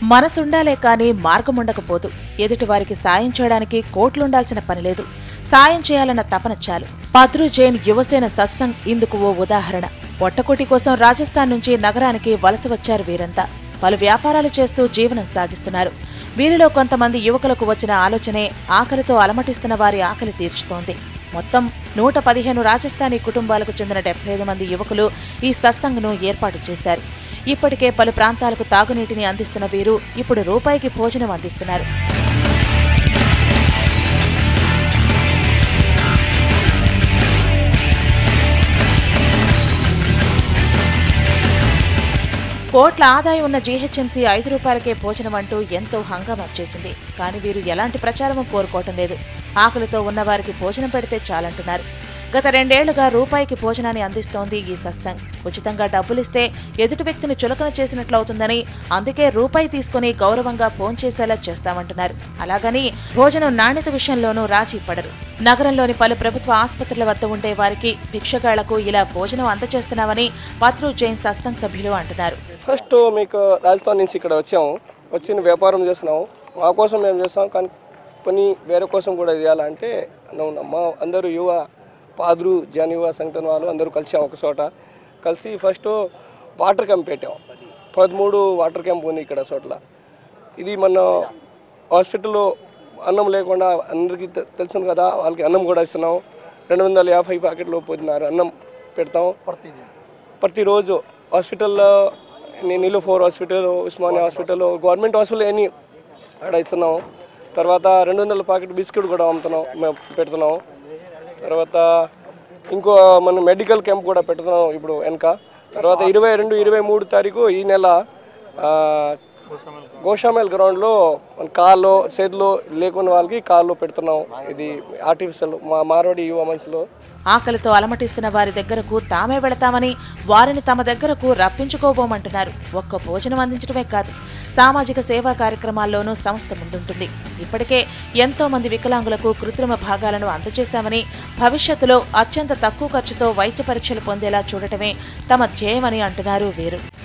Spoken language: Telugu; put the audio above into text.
మనసుండాలే కానీ మార్గముండకపోదు ఎదుటివారికి సాయం చేయడానికి కోట్లుండాల్సిన పనిలేదు సాయం చేయాలన్న తపన చాలు పద్రు జైన్ యువసేన సత్సంగ్ ఇందుకు ఓ ఉదాహరణ పొట్టకోటి కోసం రాజస్థాన్ నుంచి నగరానికి వలస వచ్చారు వీరంతా పలు వ్యాపారాలు చేస్తూ జీవనం సాగిస్తున్నారు వీరిలో కొంతమంది యువకులకు వచ్చిన ఆలోచనే ఆకలితో అలమటిస్తున్న వారి ఆకలి తీర్చుతోంది మొత్తం నూట పదిహేను రాజస్థానీ కుటుంబాలకు చెందిన డెబ్బై ఐదు మంది యువకులు ఈ సత్సంగ్ను ఏర్పాటు చేశారు ఇప్పటికే పలు ప్రాంతాలకు తాగునీటిని అందిస్తున్న వీరు ఇప్పుడు రూపాయికి భోజనం అందిస్తున్నారు కోట్ల ఆదాయం ఉన్న జీహెచ్ఎంసీ ఐదు రూపాయలకే భోజనం అంటూ ఎంతో హంగామా చేసింది కానీ వీరు ఎలాంటి ప్రచారము కోరుకోవటం లేదు ఆకలితో ఉన్నవారికి భోజనం పెడితే చాలంటున్నారు గత రెండేళ్లుగా రూపాయికి భోజనాన్ని అందిస్తోంది ఈ సత్సంగ్ ఉచితంగా డబ్బులిస్తే ఎదుటి వ్యక్తిని చులకన చేసినట్లవుతుందని అందుకే రూపాయి తీసుకుని గౌరవంగా భోంచేసేలా చేస్తామంటున్నారు అలాగని భోజనం నాణ్యత విషయంలోనూ రాజీ పడరు నగరంలోని పలు ప్రభుత్వ ఆసుపత్రుల వద్ద ఉండే వారికి భిక్షగాళ్లకు ఇలా భోజనం అందజేస్తున్నామని పత్రు జైన్ సత్సంగ్ సభ్యులు అంటున్నారు ఫస్ట్ మీకు రాజస్థాన్ నుంచి ఇక్కడ వచ్చాము వచ్చిన వ్యాపారం చేస్తున్నాము మా కోసం మేము చేస్తాం కానీ పని వేరే కోసం కూడా చేయాలంటే నువ్వు మా అందరూ యువ పాదురు జన యువ సంఘటన వాళ్ళు అందరూ కలిసాం ఒక చోట కలిసి ఫస్ట్ వాటర్ క్యాంప్ పెట్టాం పదమూడు వాటర్ క్యాంప్ ఉంది ఇక్కడ చోట్ల ఇది మన హాస్పిటల్లో అన్నం లేకుండా అందరికీ తె- తెలుసు కదా వాళ్ళకి అన్నం కూడా ఇస్తున్నాం రెండు వందల యాభై ప్యాకెట్లు పొందినారు అన్నం పెడతాం ప్రతిరోజు హాస్పిటల్లో నేను నీళ్ళు four hospital Osmania hospital government hospital ఎన్ని అక్కడ ఇస్తున్నాం తర్వాత రెండు వందల ప్యాకెట్ బిస్కెట్ కూడా అమ్ముతున్నాం మేము పెడుతున్నాం తర్వాత ఇంకో మన మెడికల్ క్యాంప్ కూడా పెడుతున్నాం ఇప్పుడు వెనక తర్వాత ఇరవై రెండు ఇరవై మూడు తారీఖు ఈ నెల ఆ, గోషామేల్ గ్రౌండ్లో మన కాళ్ళు చేతులు లేకున్న వాళ్ళకి కాళ్ళు పెడుతున్నాం ఇది ఆర్టిఫిషియల్ మా మార్వాడి యువ మనుషులు ఆకలితో అలమటిస్తున్న వారి దగ్గరకు తామే వెళతామని వారిని తమ దగ్గరకు రప్పించుకోబోమంటున్నారు ఒక్క భోజనం అందించడమే కాదు సామాజిక సేవా కార్యక్రమాల్లోనూ సంస్థ ముందుంటుంది ఇప్పటికే ఎంతో మంది వికలాంగులకు కృత్రిమ భాగాలను అందజేస్తామని భవిష్యత్తులో అత్యంత తక్కువ ఖర్చుతో వైద్య పరీక్షలు పొందేలా చూడటమే తమ ధ్యేయమని అంటున్నారు వీరు